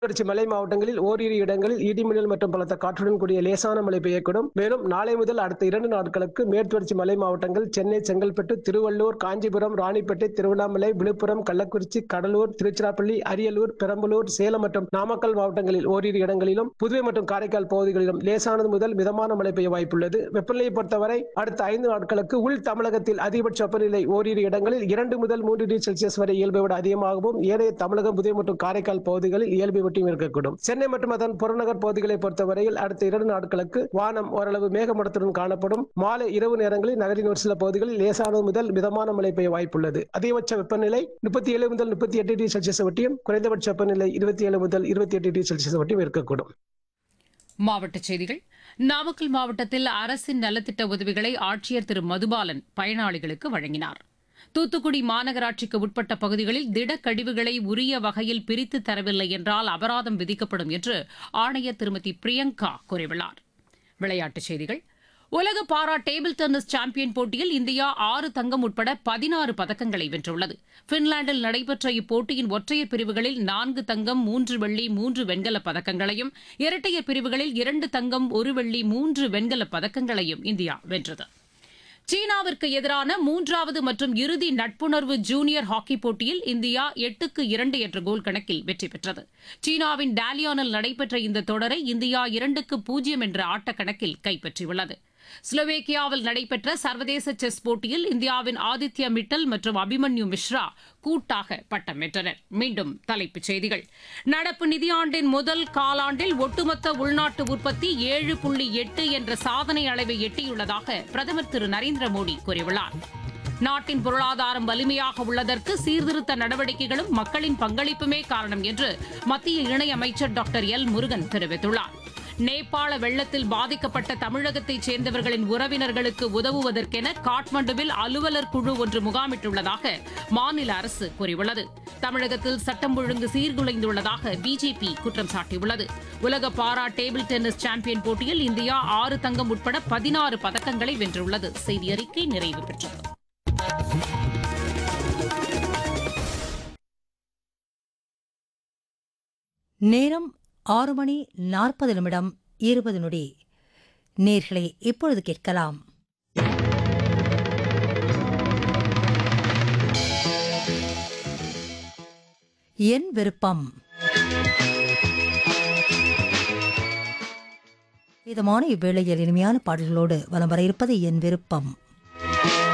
தொடர்ச்சி மலை மாவட்டங்களில் ஓரிரு இடங்களில் இடிமின்னல் மற்றும் பலத்த காற்றுடன் கூடிய லேசான மழை பெய்யக்கூடும் மேலும் நாளை முதல் அடுத்த இரண்டு நாட்களுக்கு மேற்குவர்ச்சி மலை மாவட்டங்கள் சென்னை செங்கல்பட்டு திருவள்ளூர் காஞ்சிபுரம் ராணிப்பேட்டை திருவண்ணாமலை விழுப்புரம் கள்ளக்குறிச்சி கடலூர் திருச்சிராப்பள்ளி அரியலூர் பெரம்பலூர் சேலம் மற்றும் நாமக்கல் மாவட்டங்களில் ஓரிரு இடங்களிலும் புதுவை மற்றும் காரைக்கால் பகுதிகளிலும் லேசானது முதல் மிதமான மழை பெய்ய வாய்ப்புள்ளது வெப்பநிலையை பொறுத்தவரை அடுத்த ஐந்து நாட்களுக்கு உள் தமிழகத்தில் அதிகபட்ச வெப்பநிலை ஓரிரு இடங்களில் இரண்டு முதல் மூன்று டிகிரி செல்சியஸ் வரை இயல்பை விட அதிகமாகவும் ஏனைய தமிழகம் புதுவை மற்றும் காரைக்கால் பகுதிகளில் இயல்பை ஒட்டியும் இருக்கக்கூடும் சென்னை மற்றும் அதன் புறநகர் பகுதிகளை பொறுத்தவரையில் அடுத்த இரண்டு நாட்களுக்கு வானம் ஓரளவு மேகமூட்டத்துடன் காணப்படும் மாலை இரவு நேரங்களில் நகரின் ஒரு சில பகுதிகளில் லேசானது முதல் மிதமான மழை பெய்ய வாய்ப்புள்ளது அதிகபட்ச வெப்பநிலை முப்பத்தி ஏழு முதல் முப்பத்தி எட்டு டிகிரி செல்சியஸ் ஒட்டியும் குறைந்தபட்ச வெப்பநிலை இருபத்தி ஏழு முதல் இருபத்தி எட்டு டிகிரி செல்சியஸ் ஒட்டியும் இருக்கக்கூடும் மாவட்டச் செய்திகள் நாமக்கல் மாவட்டத்தில் அரசின் நலத்திட்ட உதவிகளை ஆட்சியர் திரு மதுபாலன் பயனாளிகளுக்கு வழங்கினார் தூத்துக்குடி மாநகராட்சிக்கு உட்பட்ட பகுதிகளில் திடக்கழிவுகளை உரிய வகையில் பிரித்து தரவில்லை என்றால் அபராதம் விதிக்கப்படும் என்று ஆணையர் திருமதி பிரியங்கா கூறியுள்ளார் விளையாட்டுச் செய்திகள் உலக பாரா டேபிள் டென்னிஸ் சாம்பியன் போட்டியில் இந்தியா ஆறு தங்கம் உட்பட பதினாறு பதக்கங்களை வென்றுள்ளது பின்லாந்தில் நடைபெற்ற இப்போட்டியின் ஒற்றையர் பிரிவுகளில் நான்கு தங்கம் மூன்று வெள்ளி மூன்று வெண்கலப் பதக்கங்களையும் இரட்டையர் பிரிவுகளில் இரண்டு தங்கம் ஒரு வெள்ளி மூன்று வெண்கலப் பதக்கங்களையும் இந்தியா வென்றது சீனாவிற்கு எதிரான மூன்றாவது மற்றும் இறுதி நட்புணர்வு ஜூனியர் ஹாக்கி போட்டியில் இந்தியா எட்டுக்கு இரண்டு என்ற கோல் கணக்கில் வெற்றி பெற்றது சீனாவின் டாலியானில் நடைபெற்ற இந்த தொடரை இந்தியா இரண்டுக்கு பூஜ்ஜியம் என்ற ஆட்டக்கணக்கில் கைப்பற்றியுள்ளது ஸ்லோவேக்கியாவில் நடைபெற்ற சர்வதேச செஸ் போட்டியில் இந்தியாவின் ஆதித்யா மிட்டல் மற்றும் அபிமன்யு மிஸ்ரா கூட்டாக பட்டம் வென்றனர் மீண்டும் தலைப்புச் செய்திகள் நடப்பு நிதியாண்டின் முதல் காலாண்டில் ஒட்டுமொத்த உள்நாட்டு உற்பத்தி ஏழு புள்ளி எட்டு என்ற சாதனை அளவை எட்டியுள்ளதாக பிரதமர் திரு நரேந்திர மோடி கூறியுள்ளார் நாட்டின் பொருளாதாரம் வலிமையாக உள்ளதற்கு சீர்திருத்த நடவடிக்கைகளும் மக்களின் பங்களிப்புமே காரணம் என்று மத்திய இணையமைச்சர் டாக்டர் எல் முருகன் தெரிவித்துள்ளார் நேபாள வெள்ளத்தில் பாதிக்கப்பட்ட தமிழகத்தைச் சேர்ந்தவர்களின் உறவினர்களுக்கு உதவுவதற்கென காட்மண்டுவில் அலுவலர் குழு ஒன்று முகாமிட்டுள்ளதாக மாநில அரசு கூறியுள்ளது தமிழகத்தில் சட்டம் ஒழுங்கு சீர்குலைந்துள்ளதாக பிஜேபி குற்றம் சாட்டியுள்ளது உலக பாரா டேபிள் டென்னிஸ் சாம்பியன் போட்டியில் இந்தியா ஆறு தங்கம் உட்பட பதினாறு பதக்கங்களை வென்றுள்ளது செய்தி அறிக்கை நிறைவு பெற்றது நேரம் ஆறு மணி நாற்பது நிமிடம் இருபது நொடி நேர்களை இப்பொழுது கேட்கலாம் என் விருப்பம் இதமான இவ்வேளையில் இனிமையான பாடல்களோடு வலம் வர இருப்பது என் விருப்பம்